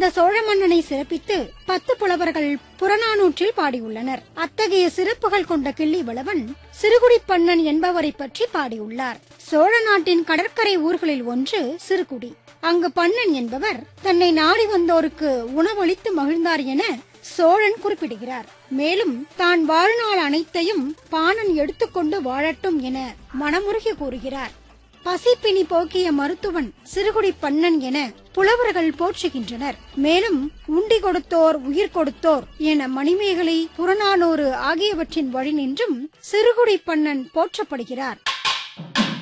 அந்த சோழ மன்னனை சிறப்பித்து பத்து புலவர்கள் புறநானூற்றில் பாடியுள்ளனர் அத்தகைய சிறப்புகள் கொண்ட கிள்ளி வளவன் சிறுகுடிப்பண்ணன் என்பவரை பற்றி பாடியுள்ளார் சோழ நாட்டின் கடற்கரை ஊர்களில் ஒன்று சிறுகுடி அங்கு பண்ணன் என்பவர் தன்னை நாடி வந்தோருக்கு உணவளித்து மகிழ்ந்தார் என சோழன் குறிப்பிடுகிறார் மேலும் தான் வாழ்நாள் அனைத்தையும் பாணன் எடுத்துக்கொண்டு வாழட்டும் என மனமுருகி கூறுகிறார் பசிப்பினி போக்கிய மருத்துவன் சிறுகுடி பண்ணன் என புலவர்கள் போற்றுகின்றனர் மேலும் உண்டி கொடுத்தோர் உயிர் கொடுத்தோர் என மணிமேகலை புறநானூறு ஆகியவற்றின் வழி நின்றும் சிறுகுடி பண்ணன் போற்றப்படுகிறார்